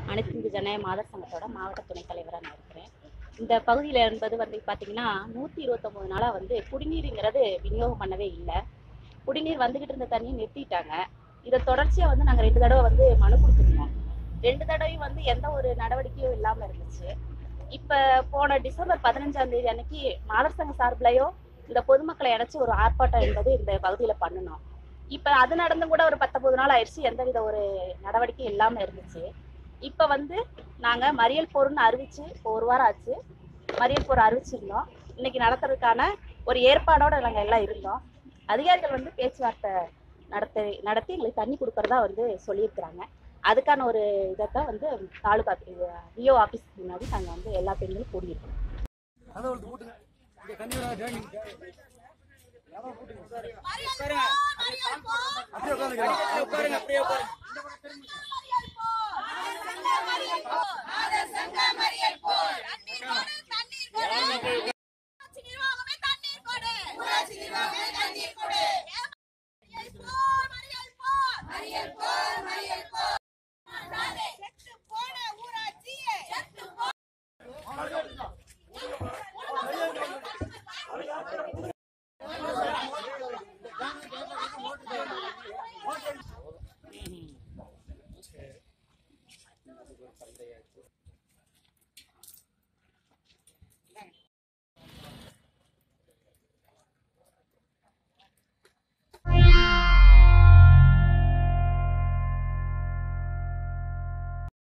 அனைத்து இந்து ஜனநாயக மாதர் சங்கத்தோட மாவட்ட துணைத் தலைவராக நான் இருக்கிறேன் இந்த பகுதியில் என்பது வந்து பார்த்தீங்கன்னா நூற்றி இருபத்தொம்போது நாளாக வந்து குடிநீருங்கிறது விநியோகம் பண்ணவே இல்லை குடிநீர் வந்துக்கிட்டு இருந்த தண்ணியை நிறுத்திட்டாங்க இதை தொடர்ச்சியாக வந்து நாங்கள் ரெண்டு தடவை வந்து மனு கொடுத்துருந்தோம் ரெண்டு தடவையும் வந்து எந்த ஒரு நடவடிக்கையும் இல்லாமல் இருந்துச்சு இப்போ போன டிசம்பர் பதினஞ்சாம் தேதி அன்னைக்கு மாதர் சங்க சார்பிலையும் இந்த பொதுமக்களை இணைச்சி ஒரு ஆர்ப்பாட்டம் என்பது இந்த பகுதியில் பண்ணணும் இப்போ அது நடந்து கூட ஒரு பத்தொன்பது நாள் ஆயிடுச்சு எந்தவித ஒரு நடவடிக்கையும் இல்லாமல் இருந்துச்சு இப்போ வந்து நாங்கள் மறியல் போர்னு அறிவிச்சு இப்போ ஒரு வாரம் ஆச்சு மறியல் போர் அறிவிச்சிருந்தோம் இன்னைக்கு நடத்துறதுக்கான ஒரு ஏற்பாடோட நாங்கள் எல்லாம் இருந்தோம் அதிகாரிகள் வந்து பேச்சுவார்த்தை நடத்தி நடத்தி எங்களுக்கு தண்ணி கொடுக்கறதா வந்து சொல்லியிருக்கிறாங்க அதுக்கான ஒரு இதைத்தான் வந்து தாலுகா விஓ ஆஃபீஸ் முன்னாடி நாங்கள் வந்து எல்லா பெண்களும் கூடியிருக்கோம் மறியல் போ மறியல் போ மறியல் போ